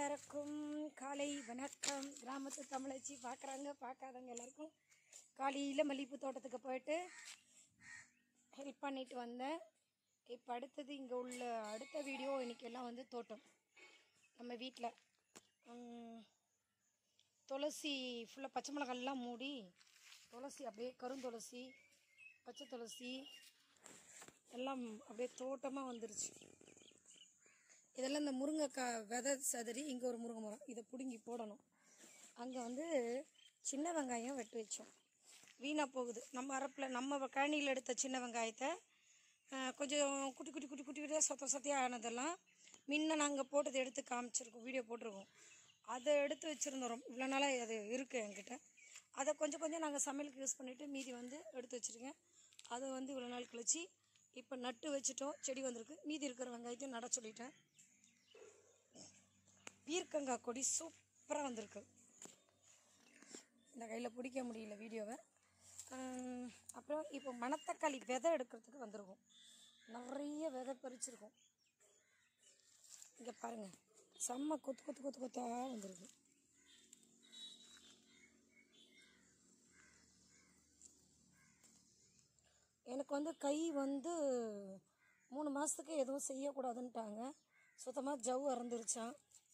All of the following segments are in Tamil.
எல்லாருக்கும் காலை வணக்கம் கிராமத்து தமிழச்சி பார்க்குறாங்க பார்க்காதவங்க எல்லாருக்கும் காலையில் மல்லிகைப்பூ தோட்டத்துக்கு போயிட்டு ஹெல்ப் பண்ணிட்டு வந்தேன் இப்போ அடுத்தது இங்கே உள்ள அடுத்த வீடியோ இன்னைக்கு எல்லாம் வந்து தோட்டம் நம்ம வீட்டில் துளசி ஃபுல்லாக பச்சை மிளகாலாம் மூடி துளசி அப்படியே கருந்துளசி பச்சை துளசி எல்லாம் அப்படியே தோட்டமாக வந்துருச்சு இதெல்லாம் இந்த முருங்கைக்காய் விதை சதுரி இங்கே ஒரு முருங்கை மரம் இதை பிடுங்கி போடணும் அங்கே வந்து சின்ன வெங்காயம் வெட்டி வச்சோம் வீணாக போகுது நம்ம அரப்பில் நம்ம கழனியில் எடுத்த சின்ன வெங்காயத்தை ஆஹ், கொஞ்சம் குட்டி குட்டி குட்டி குட்டி குட்டியாக சொத்த சொத்தையாக ஆனதெல்லாம் முன்ன நாங்கள் போட்டதை எடுத்து காமிச்சிருக்கோம் வீடியோ போட்டிருக்கோம் அதை எடுத்து வச்சுருந்தோம் ரொம்ப இவ்வளோ நாளாக அது இருக்குது என்கிட்ட அதை கொஞ்சம் கொஞ்சம் நாங்கள் சமையலுக்கு யூஸ் பண்ணிவிட்டு மீதி வந்து எடுத்து வச்சுருக்கேன் அதை வந்து இவ்வளோ நாள் கழிச்சு இப்போ நட்டு வச்சுட்டோம் செடி வந்திருக்கு மீதி இருக்கிற வெங்காயத்தையும் நட சொல்லிட்டேன் பீர்க்கங்காய் கொடி சூப்பராக வந்திருக்கு இந்த கையில் பிடிக்க முடியல வீடியோவை ஆம், அப்புறம் இப்போ மணத்தக்காளி விதை எடுக்கிறதுக்கு வந்திருக்கும் நிறைய விதை பறிச்சிருக்கோம் இங்கே பாருங்கள் செம்ம கொத்து கொத்து கொத்து கொத்தாக வந்திருக்கு எனக்கு வந்து கை வந்து மூணு மாதத்துக்கு எதுவும் செய்யக்கூடாதுன்ட்டாங்க சுத்தமாக ஜவ் இறந்துருச்சான்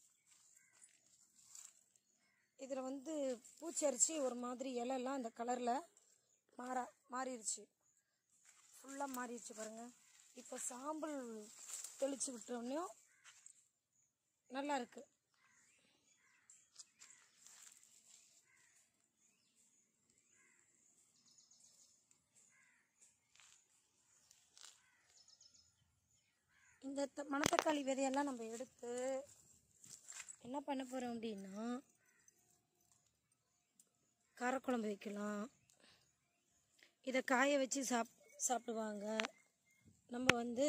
இதில் வந்து பூச்சரிச்சு ஒரு மாதிரி இலையெல்லாம் இந்த கலரில் மாறா மாறிடுச்சு ஃபுல்லாக மாறிடுச்சு பாருங்கள் இப்போ சாம்பல் தெளித்து விட்டோடனையும் நல்லா இருக்கு இந்த த- மணத்தக்காளி விதையெல்லாம் நம்ம எடுத்து என்ன பண்ண போகிறோம் அப்படின்னா காரக்குழம்பு வைக்கலாம் இதை காய வச்சு சாப் சாப்பிடுவாங்க நம்ம வந்து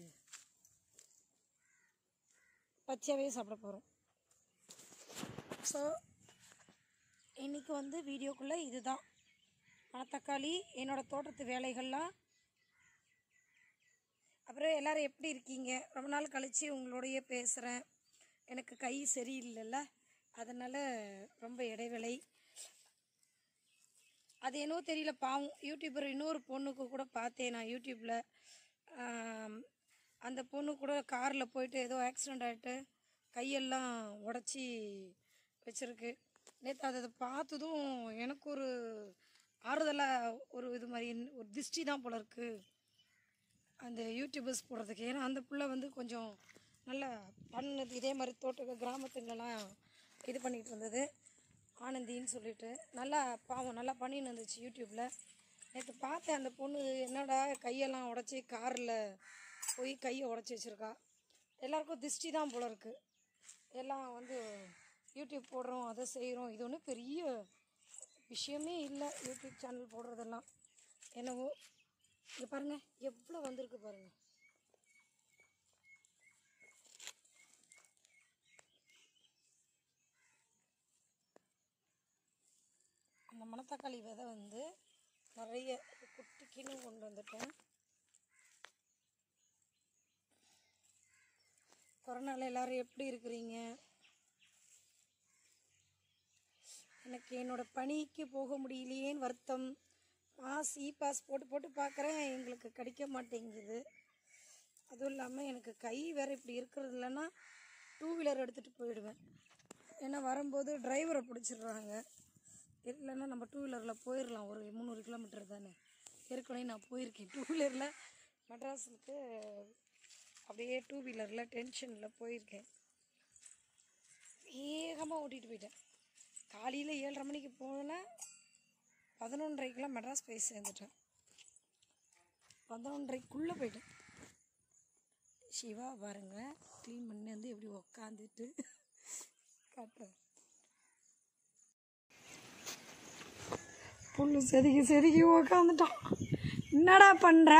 பச்சையாகவே சாப்பிட போகிறோம் ஸோ இன்னைக்கு வந்து வீடியோக்குள்ளே இதுதான் மணத்தக்காளி என்னோடய தோட்டத்து வேலைகள்லாம் அப்புறம் எல்லாரும் எப்படி இருக்கீங்க ரொம்ப நாள் கழித்து உங்களோடயே பேசுகிறேன் எனக்கு கை சரியில்லைல்ல அதனால் ரொம்ப இடைவேளை அது என்னவோ தெரியல பாவம் யூடியூபர் இன்னொரு பொண்ணுக்கு கூட பார்த்தேன் நான் யூடியூப்பில் அந்த பொண்ணு கூட காரில் போயிட்டு ஏதோ ஆக்சிடெண்ட் ஆகிட்டு கையெல்லாம் உடச்சி வச்சிருக்கு நேற்று அதை பார்த்ததும் எனக்கு ஒரு ஆறுதலாக ஒரு இது மாதிரி ஒரு திருஷ்டி தான் போல இருக்குது அந்த யூடியூபர்ஸ் போடுறதுக்கு ஏன்னா அந்த புள்ள வந்து கொஞ்சம் நல்லா பண்ணது இதே மாதிரி தோட்ட கிராமத்துங்களெல்லாம் இது பண்ணிகிட்டு இருந்தது ஆனந்தின்னு சொல்லிட்டு நல்லா பாவம் நல்லா பண்ணின்னு இருந்துச்சு யூடியூப்பில் நேற்று பார்த்தேன் அந்த பொண்ணு என்னடா கையெல்லாம் உடச்சி காரில் போய் கையை உடச்சி வச்சுருக்கா எல்லாருக்கும் திருஷ்டி தான் போல இருக்குது எல்லாம் வந்து யூடியூப் போடுறோம் அதை செய்கிறோம் இது ஒன்றும் பெரிய விஷயமே இல்லை யூடியூப் சேனல் போடுறதெல்லாம் என்னவோ இங்கே பாருங்கள் எவ்வளோ வந்திருக்கு பாருங்கள் அந்த மணத்தக்காளி விதை வந்து நிறைய குட்டிக்கின்னு கொண்டு வந்துட்டேன் கொரோனாவில் எல்லாரும் எப்படி இருக்கிறீங்க எனக்கு என்னோட பணிக்கு போக முடியலையேன்னு வருத்தம் பாஸ் இ பாஸ் போட்டு போட்டு பார்க்குறேன் எங்களுக்கு கிடைக்க மாட்டேங்குது அதுவும் இல்லாமல் எனக்கு கை வேற இப்படி இருக்கிறது இல்லைன்னா டூ வீலர் எடுத்துகிட்டு போயிடுவேன் ஏன்னா வரும்போது டிரைவரை பிடிச்சிடுறாங்க இல்லைன்னா நம்ம டூ வீலரில் போயிடலாம் ஒரு முந்நூறு கிலோமீட்டர் தானே ஏற்கனவே நான் போயிருக்கேன் டூ வீலரில் மெட்ராஸுக்கு அப்படியே டூ வீலரில் டென்ஷனில் போயிருக்கேன் வேகமாக ஓட்டிகிட்டு போயிட்டேன் காலையில் ஏழரை மணிக்கு போனேன் பதினொன்றரைக்கெலாம் மெட்ராஸ் போய் சேர்ந்துட்டேன் பதினொன்றரைக்குள்ளே போயிட்டேன் சிவா பாருங்க க்ளீன் பண்ணி வந்து எப்படி உக்காந்துட்டு காட்டுறேன் புல்லு செதுக்கி செதுக்கி உக்காந்துட்டான் என்னடா பண்ணுற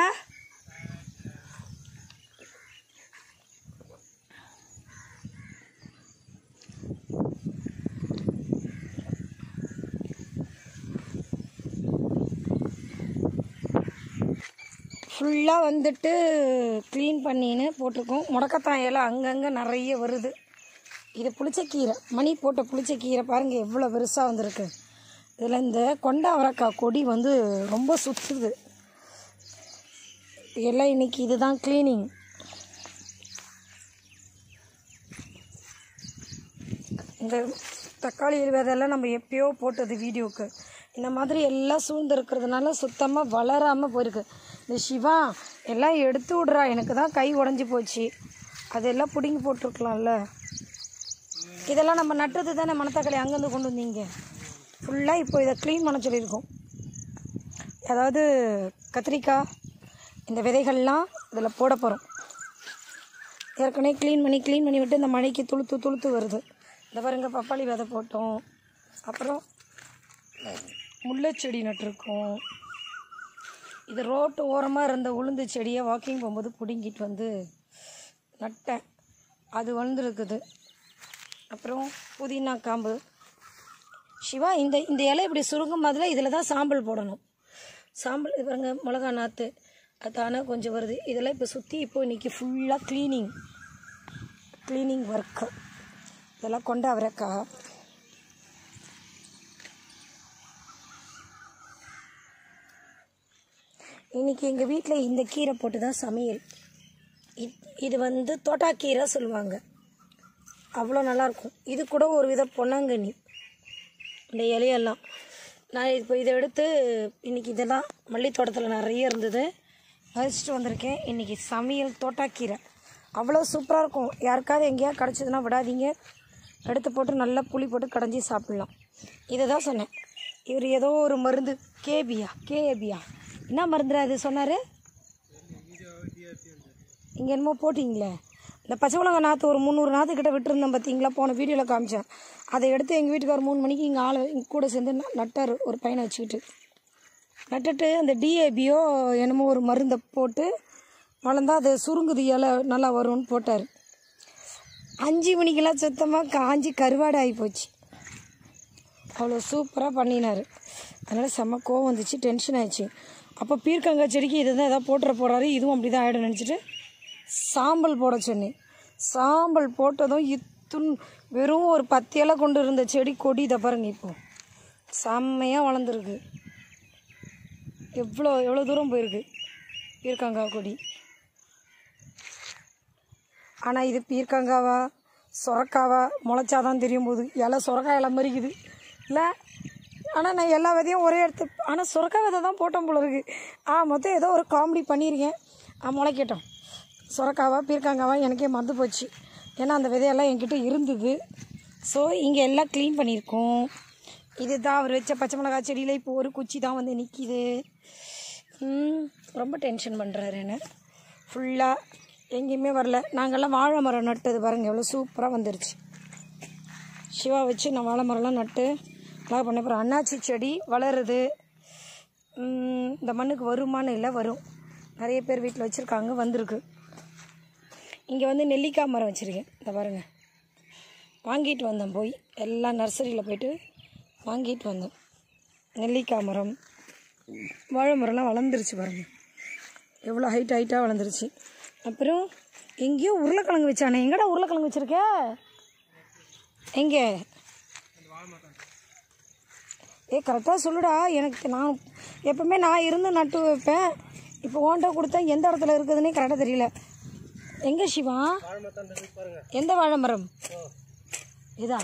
ஃபுல்லாக வந்துட்டு க்ளீன் பண்ணின்னு போட்டிருக்கோம் முடக்கத்தான் இலை அங்கங்கே நிறைய வருது இது புளிச்சக்கீரை மணி போட்ட புளிச்சக்கீரை பாருங்கள் எவ்வளோ பெருசாக வந்திருக்கு இதில் இந்த கொண்ட அவரக்காய் கொடி வந்து ரொம்ப சுற்றுது எல்லாம் இன்னைக்கு இதுதான் க்ளீனிங் இந்த தக்காளி விதையெல்லாம் நம்ம எப்பயோ போட்டது வீடியோக்கு இந்த மாதிரி எல்லாம் சூழ்ந்து இருக்கிறதுனால சுத்தமாக வளராமல் போயிருக்கு இந்த சிவா எல்லாம் எடுத்து விட்றா எனக்கு தான் கை உடஞ்சி போச்சு அதெல்லாம் பிடுங்கி போட்டிருக்கலாம்ல இதெல்லாம் நம்ம நட்டது தானே மணத்தக்காளி அங்கேருந்து கொண்டு வந்தீங்க ஃபுல்லாக இப்போ இதை க்ளீன் பண்ண சொல்லியிருக்கோம் அதாவது கத்திரிக்காய் இந்த விதைகள்லாம் இதில் போட போகிறோம் ஏற்கனவே க்ளீன் பண்ணி க்ளீன் பண்ணி விட்டு இந்த மழைக்கு துளுத்து துளுத்து வருது இந்த பாருங்க பப்பாளி விதை போட்டோம் அப்புறம் முல்லைச்செடி நட்டிருக்கோம் இது ரோட்டு ஓரமாக இருந்த உளுந்து செடியை வாக்கிங் போகும்போது பிடுங்கிட்டு வந்து நட்டேன் அது வளர்ந்துருக்குது அப்புறம் புதினா காம்பு சிவா இந்த இந்த இலை இப்படி சுருங்கும் மாதிரில இதில் தான் சாம்பல் போடணும் சாம்பல் இது பாருங்க மிளகா நாற்று அது தானே கொஞ்சம் வருது இதெல்லாம் இப்போ சுற்றி இப்போ இன்றைக்கி ஃபுல்லாக க்ளீனிங் க்ளீனிங் ஒர்க்கு இதெல்லாம் கொண்ட அவரைக்காய் இன்றைக்கி எங்கள் வீட்டில் இந்த கீரை போட்டு தான் சமையல் இத் இது வந்து தோட்டாக்கீரை சொல்லுவாங்க அவ்வளோ நல்லாயிருக்கும் இது கூட ஒரு வித பொன்னாங்கண்ணி இந்த இலையெல்லாம் நான் இப்போ இதை எடுத்து இன்றைக்கி இதெல்லாம் மல்லித்தோட்டத்தில் நிறைய இருந்தது பறிச்சிட்டு வந்திருக்கேன் இன்றைக்கி சமையல் தோட்டாக்கீரை அவ்வளோ சூப்பராக இருக்கும் யாருக்காவது எங்கேயாவது கிடச்சதுன்னா விடாதீங்க எடுத்து போட்டு நல்லா புளி போட்டு கடைஞ்சி சாப்பிட்லாம் இதை தான் சொன்னேன் இவர் ஏதோ ஒரு மருந்து கேபியா கேபியா என்ன மருந்துடா அது சொன்னார் இங்கே என்னமோ போட்டிங்களே இந்த பச்சை மிளகா நாற்று ஒரு முந்நூறு நாற்று கிட்ட விட்டுருந்தேன் பார்த்தீங்களா போன வீடியோவில் காமிச்சேன் அதை எடுத்து எங்கள் வீட்டுக்கார் மூணு மணிக்கு இங்கே ஆளை இங்க கூட சேர்ந்து ந- நட்டார் ஒரு பையனை வச்சுக்கிட்டு நட்டுட்டு அந்த டிஏபியோ என்னமோ ஒரு மருந்தை போட்டு வளர்ந்தா அது சுருங்குது இலை நல்லா வரும்னு போட்டார் அஞ்சு மணிக்கெல்லாம் சுத்தமாக காஞ்சி கருவாடு ஆகி போச்சு அவ்வளோ சூப்பராக பண்ணினார் அதனால் செம்ம கோவம் வந்துச்சு டென்ஷன் ஆயிடுச்சு அப்போ பீர்க்கங்காய் செடிக்கு இதை தான் எதாவது போட்டுற போகிறாரு இதுவும் அப்படி தான் ஆகிடும் நினச்சிட்டு சாம்பல் போட சொன்னேன் சாம்பல் போட்டதும் இத்துன் வெறும் ஒரு பத்து இலை கொண்டு இருந்த செடி கொடி இதை பாருங்க இப்போ செம்மையாக வளர்ந்துருக்கு எவ்வளோ எவ்வளோ தூரம் போயிருக்கு பீர்க்கங்காய் கொடி ஆனால் இது பீர்க்கங்காவா சொரக்காவா முளைச்சாதான் தெரியும் போது இலை சொரக்காய் இலை மறிக்குது இல்லை ஆனால் நான் எல்லா விதையும் ஒரே இடத்து ஆனால் சுரக்காய் விதை தான் போட்டோம் போல இருக்கு ஆ மொத்தம் ஏதோ ஒரு காமெடி பண்ணியிருக்கேன் ஆ முளைக்கட்டும் சுரக்காவா பீர்க்கங்காவா எனக்கே மறந்து போச்சு ஏன்னா அந்த விதையெல்லாம் என்கிட்ட இருந்தது ஸோ இங்கே எல்லாம் க்ளீன் பண்ணியிருக்கோம் இதுதான் அவர் வச்ச பச்சை மிளகாய் செடியில் இப்போ ஒரு குச்சி தான் வந்து நிற்கிது ரொம்ப டென்ஷன் பண்ணுறாரு என்ன ஃபுல்லாக எங்கேயுமே வரல நாங்கள்லாம் வாழை மரம் நட்டது பாருங்கள் எவ்வளோ சூப்பராக வந்துருச்சு சிவா வச்சு நான் வாழை மரம்லாம் நட்டு நல்லா பண்ண அப்புறம் அண்ணாச்சி செடி வளருது உம், இந்த மண்ணுக்கு வருமானு இல்லை வரும் நிறைய பேர் வீட்டில் வச்சுருக்காங்க வந்திருக்கு இங்கே வந்து நெல்லிக்காய் மரம் வச்சுருக்கேன் இந்த பாருங்கள் வாங்கிட்டு வந்தேன் போய் எல்லாம் நர்சரியில் போயிட்டு வாங்கிட்டு வந்தேன் நெல்லிக்காய் மரம் வாழை மரம்லாம் வளர்ந்துருச்சு பாருங்கள் எவ்வளோ ஹைட் ஹைட்டாக வளர்ந்துருச்சு அப்புறம் எங்கேயோ உருளைக்கிழங்கு வச்சானே எங்கடா உருளைக்கிழங்கு வச்சுருக்க எங்கே ஏ கரெக்டாக சொல்லுடா எனக்கு நான் எப்பவுமே நான் இருந்து நட்டு வைப்பேன் இப்போ ஓன்ட்ட கொடுத்தா எந்த இடத்துல இருக்குதுன்னே கரெக்டாக தெரியல எங்கே சிவா எந்த வாழை மரம் இதா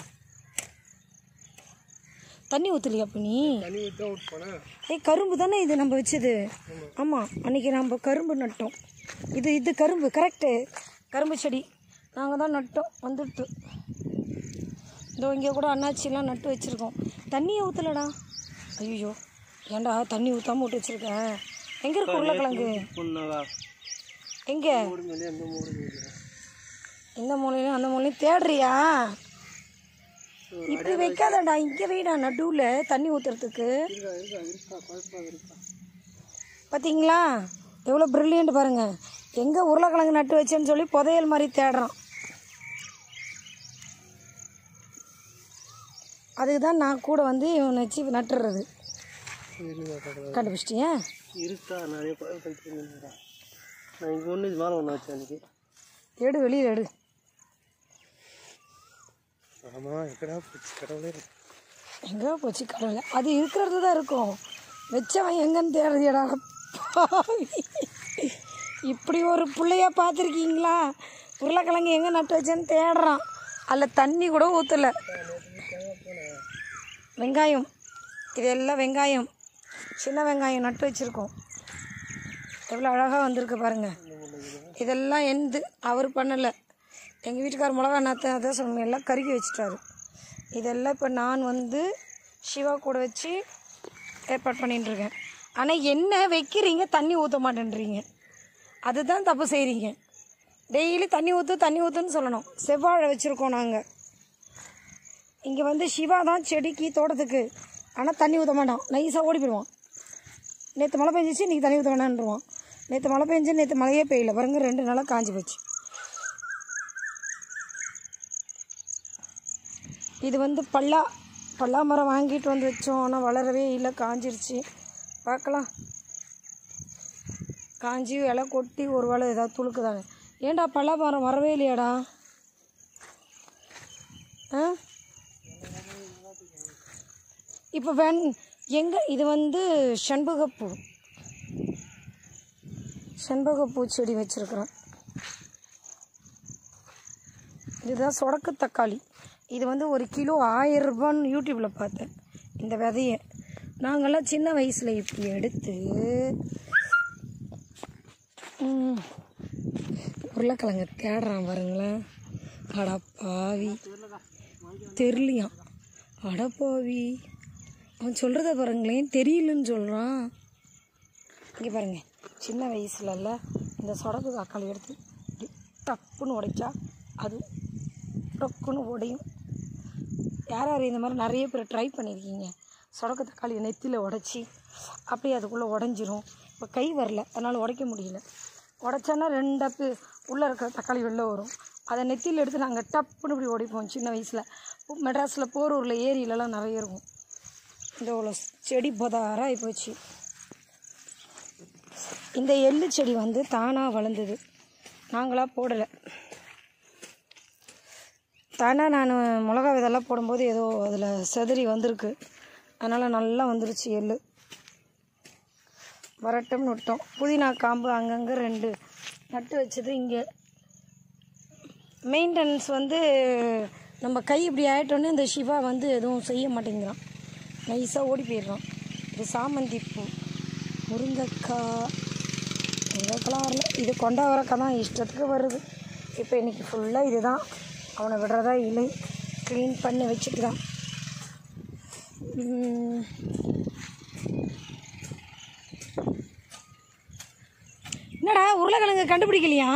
தண்ணி ஊற்றலையா அப்போ நீ தண்ணி ஊற்றி தான் விட்டு போனேன் ஏய் கரும்பு தானே இது நம்ம வச்சது ஆமாம் அன்றைக்கி நம்ம கரும்பு நட்டோம் இது இது கரும்பு கரெக்டு கரும்பு செடி நாங்கள் தான் நட்டோம் வந்துட்டு இதோ இங்கே கூட அண்ணாச்சிலாம் நட்டு வச்சுருக்கோம் தண்ணியை ஊற்றலடா ஐயோ ஏன்டா தண்ணி ஊற்றாம விட்டு வச்சுருக்கேன் எங்கே இருக்கு உருளைக்கிழங்கு பொண்ணாவா எங்கே மூடு மேலே எந்த மூடு மேலே இந்த மூலையிலும் அந்த மூலையும் தேடுறியா இப்படி வைக்காதடா இங்கே வைடா நடுவில் தண்ணி ஊற்றுறதுக்கு இருக்கா இருக்கா இருக்கா குழப்பம் இருக்கா பார்த்தீங்களா எவ்வளோ ப்ரில்லியன்ட் பாருங்க எங்கே உருளைக்கிழங்கு நட்டு வச்சேன்னு சொல்லி புதையல் மாதிரி தேடுறான் அதுக்கு தான் நான் கூட வந்து இவனை வச்சு நட்டுறது இருக்கா பார்க்கலாம் கண்டுபிடிச்சிட்டியா இருக்கா நிறைய குழப்பம் தெரிஞ்சுக்கிறா நான் இங்கே ஒன்று இது மேலே ஒன்று வச்சேன் அன்றைக்கி எடு வெளியில் எடு ஆமாம் எக்கடா போச்சு கடவுளே எங்கே போச்சு கடவுளே அது இருக்கிறது தான் இருக்கும் வச்சவன் எங்கன்னு தேடுறியடா பாவி. இப்படி ஒரு பிள்ளைய பார்த்துருக்கீங்களா உருளைக்கிழங்கு எங்கே நட்டு வச்சேன்னு தேடுறான் அதில் தண்ணி கூட ஊற்றலை வெங்காயம் இதெல்லாம் வெங்காயம் சின்ன வெங்காயம் நட்டு வச்சுருக்கோம் எவ்வளோ அழகாக வந்திருக்கு பாருங்கள் இதெல்லாம் எந்து அவர் பண்ணலை எங்கள் வீட்டுக்கார் மிளகா நாற்ற அதான் சொன்னேன் எல்லாம் கருகி வச்சுட்டாரு இதெல்லாம் இப்போ நான் வந்து சிவா கூட வச்சு ஏற்பாடு பண்ணிட்டு இருக்கேன் ஆனால் என்ன வைக்கிறீங்க தண்ணி ஊற்ற மாட்டேன்றீங்க அதுதான் தப்பு செய்கிறீங்க டெய்லி தண்ணி ஊற்று தண்ணி ஊற்றுன்னு சொல்லணும் செவ்வாழை வச்சுருக்கோம் நாங்கள் இங்கே வந்து சிவா தான் செடிக்கு தோட்டத்துக்கு ஆனால் தண்ணி ஊற்ற மாட்டான் நைஸாக ஓடி போயிடுவான் நேற்று மழை பெஞ்சிச்சு இன்றைக்கி தண்ணி ஊற்ற வேணான்ருவான் நேற்று மழை பெஞ்சு நேற்று மழையே பெய்யல பாருங்க ரெண்டு நாளாக காஞ்சி போச்சு இது வந்து பல்லா பல்லா மரம் வாங்கிட்டு வந்து வச்சோம் ஆனால் வளரவே இல்லை காஞ்சிருச்சு பார்க்கலாம் காஞ்சி இலை கொட்டி ஒரு வேளை ஏதாவது துளுக்குதாங்க ஏன்டா பல்லா மரம் வரவே இல்லையாடா ஆ இப்போ வெண் எங்கே இது வந்து செண்பகப்பூ செண்பகப்பூ செடி வச்சுருக்குறேன் இதுதான் சொடக்கு தக்காளி இது வந்து ஒரு கிலோ ஆயிரம் ரூபான்னு யூடியூப்பில் பார்த்தேன் இந்த விதைய நாங்கள்லாம் சின்ன வயசில் இப்படி எடுத்து ம், உருளைக்கிழங்கு தேடுறான் பாருங்களேன் அடப்பாவி தெரியலையாம் அடப்பாவி அவன் சொல்கிறத பாருங்களேன் தெரியலன்னு சொல்கிறான் இங்கே பாருங்க சின்ன வயசுலல்ல இந்த சொடக்கு தக்காளி எடுத்து இப்படி டப்புன்னு உடைச்சா அது டக்குன்னு உடையும் யார் யார் இந்த மாதிரி நிறைய பேர் ட்ரை பண்ணியிருக்கீங்க சொடக்கு தக்காளி நெத்தியில் உடச்சி அப்படியே அதுக்குள்ளே உடஞ்சிரும் இப்போ கை வரல அதனால் உடைக்க முடியல உடைச்சோன்னா ரெண்டு அப்பு உள்ளே இருக்கிற தக்காளி வெளில வரும் அதை நெத்தியில் எடுத்து நாங்கள் டப்புன்னு இப்படி உடைப்போம் சின்ன வயசில் மெட்ராஸில் போரூரில் ஏரியிலலாம் நிறைய இருக்கும் இந்த இவ்வளோ செடி பொதாராக போச்சு இந்த எள்ளு செடி வந்து தானாக வளர்ந்தது நாங்களாக போடலை தானாக நான் மிளகா விதெல்லாம் போடும்போது ஏதோ அதில் செதறி வந்திருக்கு அதனால் நல்லா வந்துருச்சு எள்ளு வரட்டும்னு விட்டோம் புதினா காம்பு அங்கங்கே ரெண்டு நட்டு வச்சது இங்கே மெயின்டெனன்ஸ் வந்து நம்ம கை இப்படி ஆயிட்டோன்னே இந்த சிவா வந்து எதுவும் செய்ய மாட்டேங்கிறான் நைஸாக ஓடி போயிடுறான் இது சாமந்தி பூ முருங்கைக்காய் முருங்கைக்கெல்லாம் வரல இது கொண்டாவரக்காய் தான் இஷ்டத்துக்கு வருது இப்போ இன்றைக்கி ஃபுல்லாக இதுதான் அவனை விடுறதா இல்லை க்ளீன் பண்ணி வச்சுட்டு தான் உம், என்னடா உருளைக்கிழங்கு கண்டுபிடிக்கலையா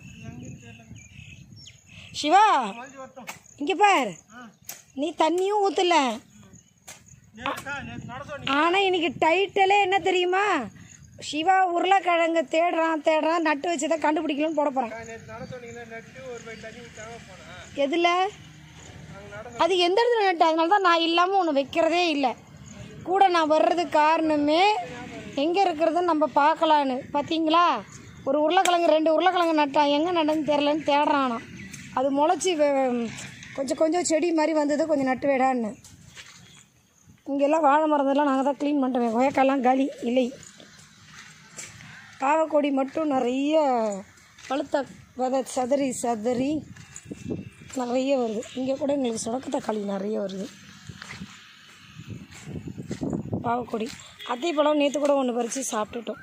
சிவா இங்கே பார் நீ தண்ணியும் ஊற்றல ஆனால் இன்னைக்கு டைட்டிலே என்ன தெரியுமா சிவா உருளைக்கிழங்கு தேடுறான் தேடுறான் நட்டு வச்சதை கண்டுபிடிக்கலன்னு போட போகிறான் எதில் அது எந்த இடத்துல நட்டு அதனால தான் நான் இல்லாமல் ஒன்று வைக்கிறதே இல்லை கூட நான் வர்றதுக்கு காரணமே எங்கே இருக்கிறதுன்னு நம்ம பார்க்கலான்னு பார்த்தீங்களா ஒரு உருளைக்கிழங்கு ரெண்டு உருளைக்கிழங்கு நட்டான் எங்கே நடந்து தெரிலன்னு தேடுறானா அது முளைச்சி வெ- கொஞ்சம் கொஞ்சம் செடி மாதிரி வந்தது கொஞ்சம் நட்டு வேடான்னு இங்கெல்லாம் வாழை மரத்தெல்லாம் நாங்கள் தான் க்ளீன் பண்ணிட்டோம் கொயக்காலாம் காலி இல்லை பாவக்கொடி மட்டும் நிறைய பழுத்த விதை சதறி சதறி நிறைய வருது இங்கே கூட எங்களுக்கு சுடக்கு தக்காளி நிறைய வருது பாவக்கொடி அத்திப்பழம் நேற்று கூட ஒன்று பறித்து சாப்பிட்டுட்டோம்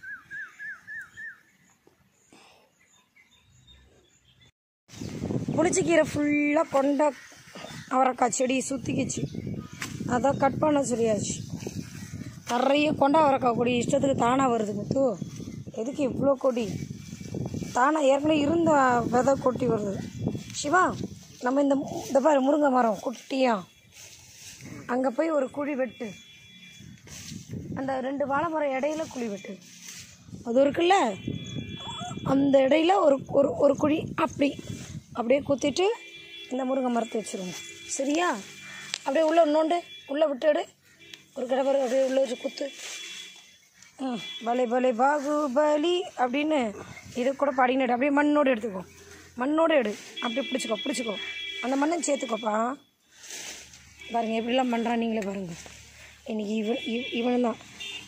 புளிச்சக்கீரை ஃபுல்லாக கொண்ட அவரைக்காய் செடி சுற்றிக்கிச்சு அதான் கட் பண்ண சொல்லியாச்சு நிறைய கொண்டா அவரைக்காய் கொடி இஷ்டத்துக்கு தானாக வருது முத்து எதுக்கு இவ்வளோ கொடி தானாக ஏற்கனவே இருந்த விதை கொட்டி வருது சிவா நம்ம இந்த மு- இந்த பாரு முருங்கை மரம் குட்டியா அங்கே போய் ஒரு குழி வெட்டு அந்த ரெண்டு வாழை மரம் இடையில குழி வெட்டு அது இருக்குல்ல அந்த இடையில ஒரு ஒரு ஒரு குழி அப்படி அப்படியே குத்திட்டு இந்த முருங்கை மரத்தை வச்சுருங்க சரியா அப்படியே உள்ளே நோண்டு உள்ளே விட்டுடு ஒரு கடப்பாரு அப்படியே உள்ளே வச்சு குத்து ம் பலே பலே பாகுபலி அப்படின்னு இது கூட பாடினு அப்படியே மண்ணோடு எடுத்துக்கோ மண்ணோடு எடு அப்படியே பிடிச்சிக்கோ பிடிச்சிக்கோ அந்த மண்ணை சேர்த்துக்கோப்பா பாருங்க எப்படிலாம் பண்ணுறான் நீங்களே பாருங்க இன்னைக்கு இவன் இவ் இவனு தான்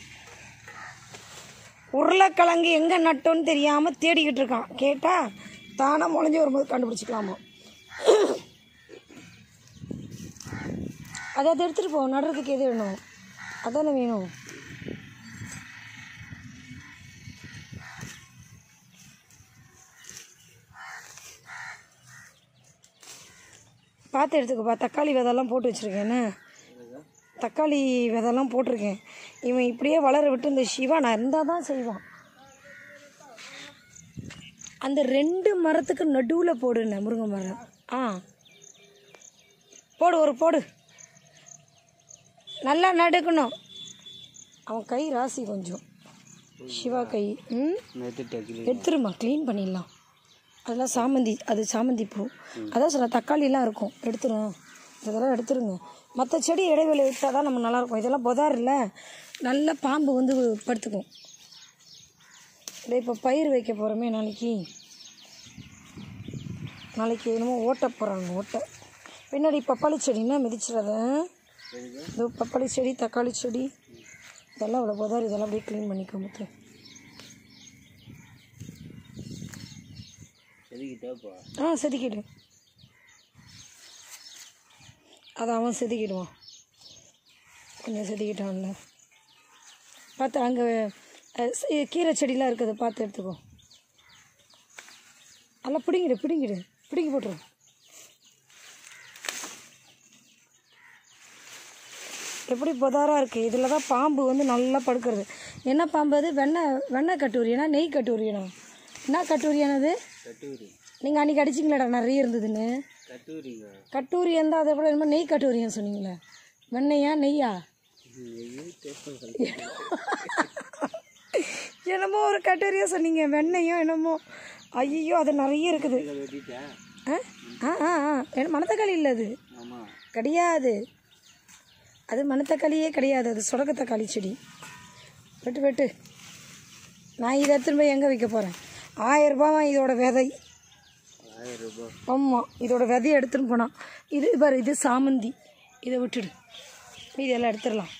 உருளைக்கிழங்கு எங்கே நட்டோன்னு தெரியாமல் தேடிக்கிட்டு இருக்கான் கேட்டால் தானாக முளைஞ்சி வரும்போது கண்டுபிடிச்சிக்கலாமா அதை அதை எடுத்துகிட்டு போ நடுறதுக்கு எது வேணும் அதானே வேணும் பார்த்து எடுத்துக்கப்பா தக்காளி விதெல்லாம் போட்டு வச்சுருக்கேன்னு தக்காளி விதெல்லாம் போட்டிருக்கேன் இவன் இப்படியே வளர விட்டு இந்த சிவா நான் இருந்தால் தான் செய்வான் அந்த ரெண்டு மரத்துக்கு நடுவில் போடுண்ணே முருங்கை மரம் ஆ போடு ஒரு போடு நல்லா நடுக்கணும் அவன் கை ராசி கொஞ்சம் சிவா கை ம் எடுத்துருமா க்ளீன் பண்ணிடலாம் அதெல்லாம் சாமந்தி அது சாமந்தி பூ அதான் சொல்ல தக்காளிலாம் இருக்கும் எடுத்துரும் இதெல்லாம் எடுத்துருங்க மற்ற செடி இடைவெளி விட்டால் தான் நம்ம நல்லாயிருக்கும் இதெல்லாம் புதார் இல்லை நல்ல பாம்பு வந்து படுத்துக்கும் இதோ இப்போ பயிர் வைக்க போகிறோமே நாளைக்கு நாளைக்கு என்னமோ ஓட்ட போகிறாங்க ஓட்டை பின்னாடி பப்பாளி செடின்னா மிதிச்சிடாத இதோ பப்பாளி செடி தக்காளி செடி இதெல்லாம் அவ்வளோ புதார் இதெல்லாம் அப்படியே க்ளீன் பண்ணிக்கோ முத்து செதுக்கிட்டாப்பா ஆ செதுக்கிடு அதை அவன் செதுக்கிடுவான் கொஞ்சம் செதுக்கிட்டான்ல பார்த்து அங்கே கீரை செடிலாம் இருக்குது பார்த்து எடுத்துக்கோ நல்லா பிடிங்கிடு பிடிங்கிடு பிடுங்கி போட்டுரு எப்படி புதாராக இருக்குது இதில் தான் பாம்பு வந்து நல்லா படுக்கிறது என்ன பாம்பு அது வெண்ணெய் வெண்ணெய் கட்டூரியனா நெய் கட்டூரியனா என்ன கட்டூரியானது கட்டூரி நீங்கள் அன்றைக்கி அடிச்சிங்களேடா நிறைய இருந்ததுன்னு கட்டூரிங்க கட்டூரி இருந்தால் அதை கூட என்னமோ நெய் கட்டூரின்னு சொன்னீங்களே வெண்ணையா நெய்யா என்னமோ ஒரு கட்டூரியா சொன்னீங்க வெண்ணையும் என்னமோ ஐயோ அது நிறைய இருக்குது வெட்டிட்டேன் ஆ ஆ ஆ ஆ என்ன மணத்தக்காளி இல்லை அது ஆமாம் கிடையாது அது மணத்தக்காளியே கிடையாது அது சுடக்க தக்காளி செடி வெட்டு வெட்டு நான் இதை எடுத்துன்னு போய் எங்கே வைக்க போகிறேன் ஆயிரம் ரூபாவா இதோட விதை ஆயிரம் ரூபாய் ஆமாம் இதோட விதையை எடுத்துன்னு போனான் இது பாரு இது சாமந்தி இதை விட்டுடு மீதி எல்லாம் எடுத்துடலாம்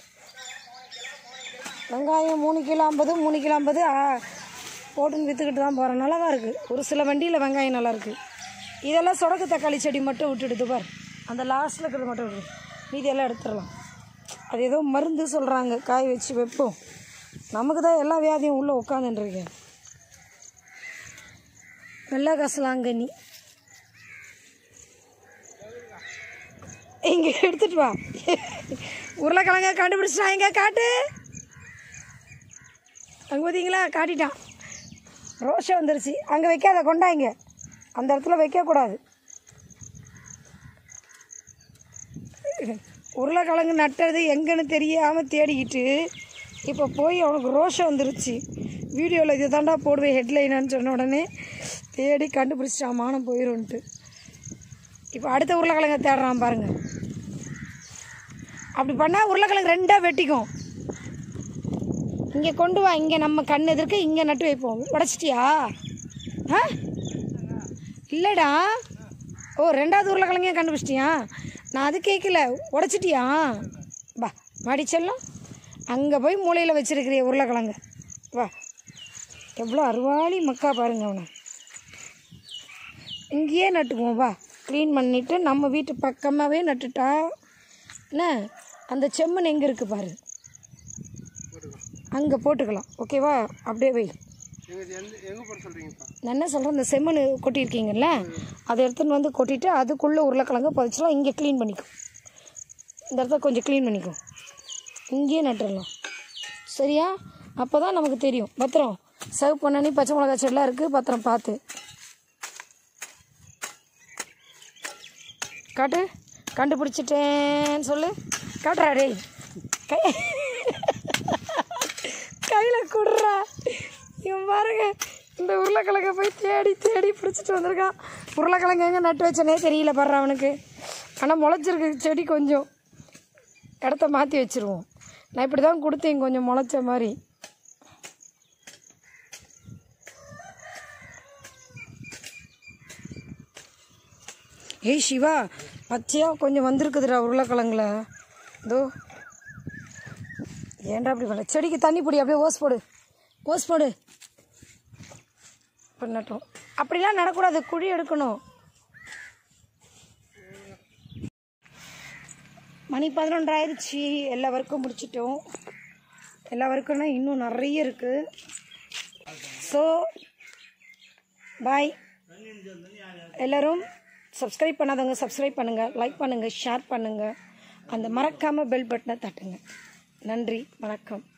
வெங்காயம் மூணு கிலோ ஐம்பது மூணு கிலோ ஐம்பது ஆ, போட்டுன்னு விற்றுக்கிட்டு தான் போகிறேன் நல்லா தான் இருக்குது ஒரு சில வண்டியில் வெங்காயம் நல்லா இருக்குது இதெல்லாம் சொடக்கு தக்காளி செடி மட்டும் விட்டுடுது பார் அந்த லாஸ்ட்டில் இருக்கிறது மட்டும் விட்டுடு மீதி எல்லாம் எடுத்துடலாம் அது ஏதோ மருந்து சொல்கிறாங்க காய வச்சு வைப்போம் நமக்கு தான் எல்லா வியாதியும் உள்ளே உட்காந்துட்டுருக்கேன் வெள்ளை கசலாங்கண்ணி இங்கே எடுத்துட்டு வா உருளைக்கிழங்க கண்டுபிடிச்சிட்டான் எங்க காட்டு அங்கே பார்த்தீங்களா காட்டிட்டான் ரோஷம் வந்துருச்சு அங்கே வைக்காத கொண்டாங்க அந்த இடத்துல வைக்கக்கூடாது உருளைக்கிழங்கு நட்டது எங்கன்னு தெரியாமல் தேடிக்கிட்டு இப்போ போய் அவனுக்கு ரோஷம் வந்துருச்சு வீடியோவில் இது தாண்டா போடுவேன் ஹெட்லைனான்னு சொன்ன உடனே தேடி கண்டுபிடிச்சிட்டான் மானம் போயிடும்ன்ட்டு இப்போ அடுத்த உருளைக்கிழங்க தேடுறான் பாருங்க அப்படி பண்ணால் உருளைக்கிழங்கு ரெண்டாக வெட்டிக்கும் இங்கே கொண்டு வா இங்கே நம்ம கண் எதிர்க்க இங்கே நட்டு வைப்போம் உடச்சிட்டியா ஆ இல்லைடா ஓ ரெண்டாவது உருளைக்கிழங்கையும் கண்டுபிடிச்சிட்டியா நான் அது கேட்கல உடச்சிட்டியா வா மாடி செல்லம் அங்கே போய் மூலையில் வச்சிருக்கிறிய உருளைக்கிழங்கு வா எவ்வளோ அருவாளி மக்கா பாருங்க அவனை இங்கேயே நட்டுக்குவோம் வா க்ளீன் பண்ணிவிட்டு நம்ம வீட்டு பக்கமாகவே நட்டுட்டா என்ன அந்த செம்மண் எங்கே இருக்குது பாரு அங்கே போட்டுக்கலாம் ஓகேவா அப்படியே வை எங்க எந்த எங்கே போட சொல்கிறீங்கப்பா நான் என்ன சொல்கிறேன் இந்த செம்மண் கொட்டியிருக்கீங்கல்ல அதை எடுத்துன்னு வந்து கொட்டிட்டு அதுக்குள்ளே உருளைக்கிழங்கு பதிச்சுலாம் இங்கே க்ளீன் பண்ணிக்கும் இந்த இடத்த கொஞ்சம் க்ளீன் பண்ணிக்கும் இங்கேயே நட்டுடலாம் சரியா அப்போ தான் நமக்கு தெரியும் பத்திரம் சிவப்பு பண்ணி பச்சை மிளகா செடிலாம் இருக்குது பத்திரம் பார்த்து காட்டு கண்டுபிடிச்சிட்டேன்னு சொல்லு காட்டுறா டேய் கை கையில் குடுறா இவன் பாருங்க இந்த உருளைக்கிழங்க போய் தேடி தேடி பிடிச்சிட்டு வந்திருக்கான் உருளைக்கிழங்கு எங்கே நட்டு வச்சனே தெரியல பாரு அவனுக்கு ஆனால் முளைச்சிருக்கு செடி கொஞ்சம் இடத்த மாற்றி வச்சிருவோம் நான் இப்படி தான் கொடுத்தேன் கொஞ்சம் முளைச்ச மாதிரி ஏய் சிவா பச்சையாக கொஞ்சம் வந்திருக்குதுடா உருளைக்கிழங்குல இதோ ஏன்டா அப்படி பண்ண செடிக்கு தண்ணி பிடி அப்படியே ஓஸ் போடு ஓஸ் போடு பண்ணட்டும் அப்படிலாம் நடக்கூடாது குழி எடுக்கணும் மணி பதினொன்று ஆயிடுச்சு எல்லா ஒர்க்கும் முடிச்சிட்டோம் எல்லா ஒர்க்கும்னா இன்னும் நிறைய இருக்குது ஸோ பாய் எல்லோரும் சப்ஸ்கிரைப் பண்ணாதவங்க சப்ஸ்கிரைப் பண்ணுங்கள் லைக் பண்ணுங்கள் ஷேர் பண்ணுங்கள் அந்த மறக்காமல் பெல் பட்டனை தட்டுங்க நன்றி வணக்கம்